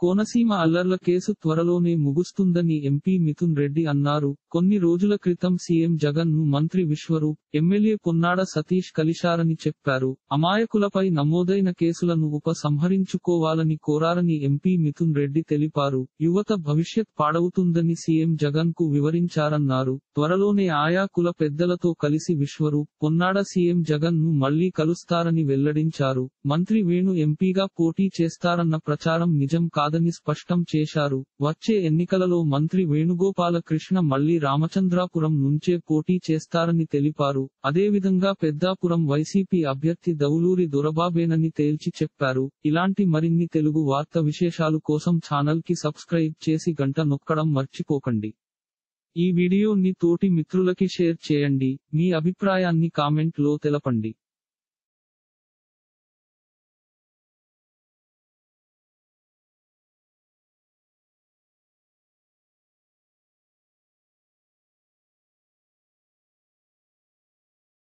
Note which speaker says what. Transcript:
Speaker 1: Konaseema అల్లర్ల case త్వరలోనే ముగుస్తుందని MP Mithun Reddy అన్నారు కొన్ని రోజుల క్రితం సీఎం జగన్ ను మంత్రి విశ్వరూప్ ఎమ్మెల్యే పొన్నాడ సతీష్ కలిశారని చెప్పారు అమాయకులపై నమోదైన కేసులను ఉపసంహరించుకోవాలని కోరారని ఎంపీ మిథున్ రెడ్డి తెలిపారు యువత భవిష్యత్ పాడవుతుందని సీఎం జగన్ కు వివరించారన్నారు త్వరలోనే ఆయా కుల పెద్దలతో కలిసి విశ్వరూప్ పొన్నాడ సీఎం జగన్ ను మళ్లీ కలుస్తారని వెల్లడించారు మంత్రి వేణు ఎంపీగా పోటీ చేస్తారన్న ప్రచారం నిజం కాదని స్పష్టం చేశారు వచ్చే ఎన్నికలలో మంత్రి వేణుగోపాల కృష్ణ మళ్లీ రామచంద్రాపురం నుంచే పోటీ చేస్తారని తెలిపారు అదేవిధంగా పెద్దాపురం వైసీపీ అభ్యర్థి దౌలూరి దొరబాబేనని తేల్చి చెప్పారు ఇలాంటి మరిన్ని తెలుగు వార్త విశేషాలు కోసం ఛానల్ కి సబ్స్క్రైబ్ చేసి గంట నొక్కడం మర్చిపోకండి ఈ వీడియోని తోటి మిత్రులకి షేర్ చేయండి మీ అభిప్రాయాన్ని కామెంట్ లో తెలపండి